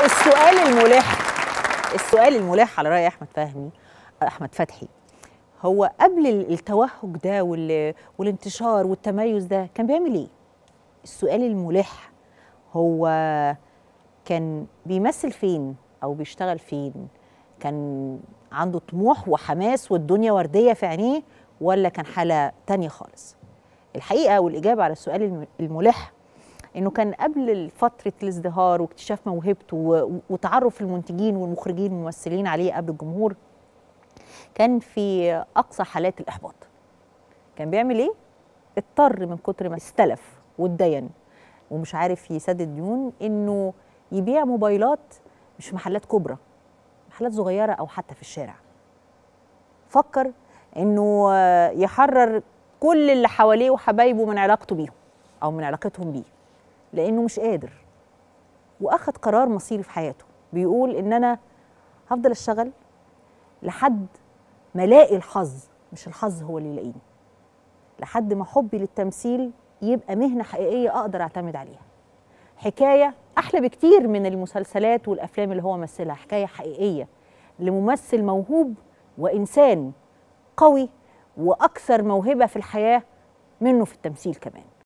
السؤال الملح السؤال الملح على رأي أحمد فهمي أحمد فتحي هو قبل التوهج ده وال... والانتشار والتميز ده كان بيعمل إيه؟ السؤال الملح هو كان بيمثل فين أو بيشتغل فين؟ كان عنده طموح وحماس والدنيا وردية في عينيه ولا كان حالة تانية خالص؟ الحقيقة والإجابة على السؤال الملح انه كان قبل فتره الازدهار واكتشاف موهبته وتعرف المنتجين والمخرجين والممثلين عليه قبل الجمهور كان في اقصى حالات الاحباط كان بيعمل ايه اضطر من كتر ما استلف واتدين ومش عارف يسدد ديون انه يبيع موبايلات مش محلات كبرى محلات صغيره او حتى في الشارع فكر انه يحرر كل اللي حواليه وحبايبه من علاقته بيهم او من علاقتهم بيه لانه مش قادر واخد قرار مصيري في حياته بيقول ان انا هفضل اشتغل لحد ما الاقي الحظ مش الحظ هو اللي يلاقيني لحد ما حبي للتمثيل يبقى مهنه حقيقيه اقدر اعتمد عليها حكايه احلى بكتير من المسلسلات والافلام اللي هو مثلها حكايه حقيقيه لممثل موهوب وانسان قوي واكثر موهبه في الحياه منه في التمثيل كمان